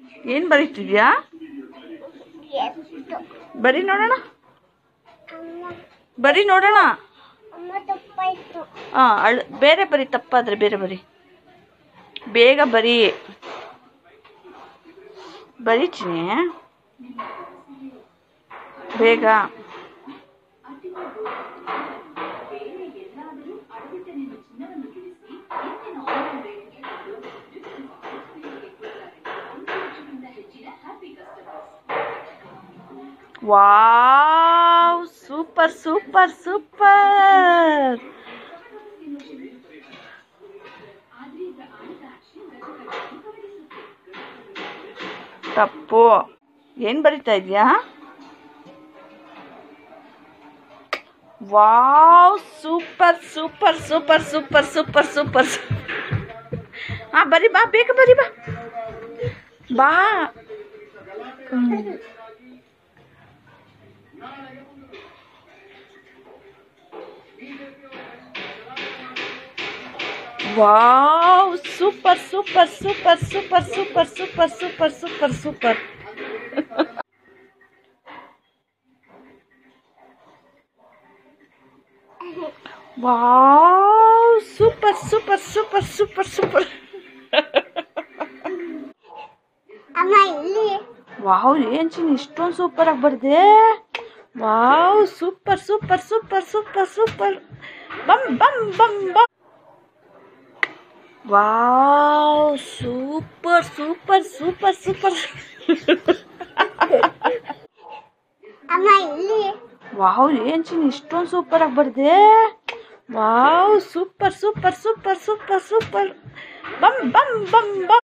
ಏನು ಬರೀತಿದ್ಯಾ ಎಷ್ಟು ಬರೀ ನೋಡೋಣ ಅಮ್ಮ ಬರೀ ನೋಡೋಣ ಅಮ್ಮ ತಪ್ಪ ಇತ್ತು ಹಾಂ ಅಳ್ ಬೇರೆ ಬರಿ ತಪ್ಪಾದ್ರೆ ಬೇರೆ ಬರಿ ಬೇಗ ಬರಿ ಬರೀತೀನಿ ಬೇಗ ವಾವ್ ಸೂಪರ್ ಸೂಪರ್ ಸೂಪರ್ ತಪ್ಪು ಏನ್ ಬರಿತಾ ಇದ್ಯಾ wow super super super super super super ಹಾ ಬರಿ ಬಾ ಬೇಗ ಬರಿ ಬಾ ಬಾ ಹ್ಮ್. Wow super super super super super super super super super wow super super super super super ಅಮ್ಮ ಇಲ್ಲಿ ವಾವ್ ಏನ್ ಚಿನ್ ಇಷ್ಟೊಂದು ಸೂಪರ್ ಆಗಿ ಬರ್ದೆ wow super super super super super ಬಮ್ ಬಮ್ ಬಮ್ ಬಮ್ wow super super super super ಅಮ್ಮ ಇಲ್ಲಿ ವಾವ್ ಏನ್ ಚಿನ್ ಇಷ್ಟೊಂದು ಸೂಪರ್ ಆಗಿ ಬರ್ದೆ wow super super super super super ಬಮ್ ಬಮ್ ಬಮ್ ಬಮ್